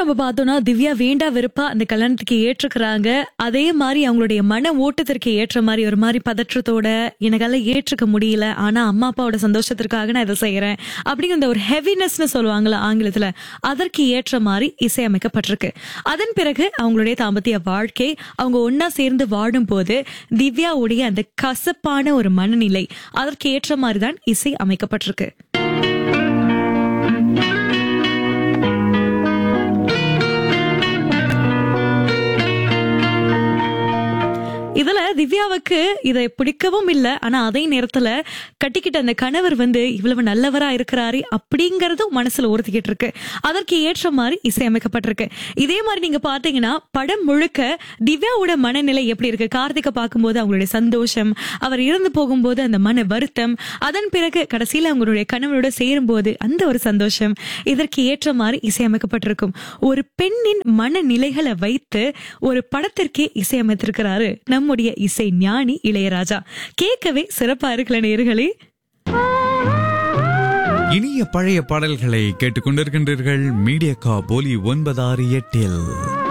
நம்ம பார்த்தோம்னா திவ்யா வேண்டா வெறுப்பா அந்த கல்யாணத்துக்கு ஏற்றுக்கிறாங்க அதே மாதிரி அவங்களுடைய மன ஓட்டத்திற்கு ஏற்ற மாதிரி ஒரு மாதிரி பதற்றத்தோட எனக்கால ஏற்றுக்க முடியல ஆனா அம்மா அப்பாவோட சந்தோஷத்திற்காக நான் இதை செய்யறேன் அப்படிங்கிற அந்த ஒரு ஹெவினஸ்னு சொல்லுவாங்கல்ல ஆங்கிலத்துல அதற்கு ஏற்ற மாதிரி இசையமைக்கப்பட்டிருக்கு அதன் பிறகு அவங்களுடைய தாம்பத்திய வாழ்க்கை அவங்க ஒன்னா சேர்ந்து வாடும் போது திவ்யாவுடைய அந்த கசப்பான ஒரு மனநிலை அதற்கு ஏற்ற மாதிரி தான் இசை அமைக்கப்பட்டிருக்கு இதுல திவ்யாவுக்கு இதை பிடிக்கவும் இல்ல ஆனா அதே நேரத்துல கட்டிக்கிட்ட அந்த கணவர் வந்து இவ்வளவு நல்லவரா இருக்கிறாரு அப்படிங்கறதும் மனசுல உறுத்திக்கிட்டு இருக்கு அதற்கு ஏற்ற மாதிரி இசையமைக்கப்பட்டிருக்கு இதே மாதிரி நீங்க பாத்தீங்கன்னா படம் முழுக்க திவ்யாவோட மனநிலை எப்படி இருக்கு கார்த்திகை பார்க்கும்போது அவங்களுடைய சந்தோஷம் அவர் இறந்து போகும்போது அந்த மன வருத்தம் அதன் பிறகு கடைசியில அவங்களுடைய கணவரோட சேரும் போது அந்த ஒரு சந்தோஷம் இதற்கு ஏற்ற மாதிரி இசையமைக்கப்பட்டிருக்கும் ஒரு பெண்ணின் மனநிலைகளை வைத்து ஒரு படத்திற்கே இசையமைத்திருக்கிறாரு நம்முடைய இசை ஞானி இளையராஜா கேட்கவே சிறப்பா இருக்கல நேர்களே இனிய பழைய பாடல்களை கேட்டுக்கொண்டிருக்கின்றீர்கள் மீடியா கா போலி ஒன்பதாறு எட்டில்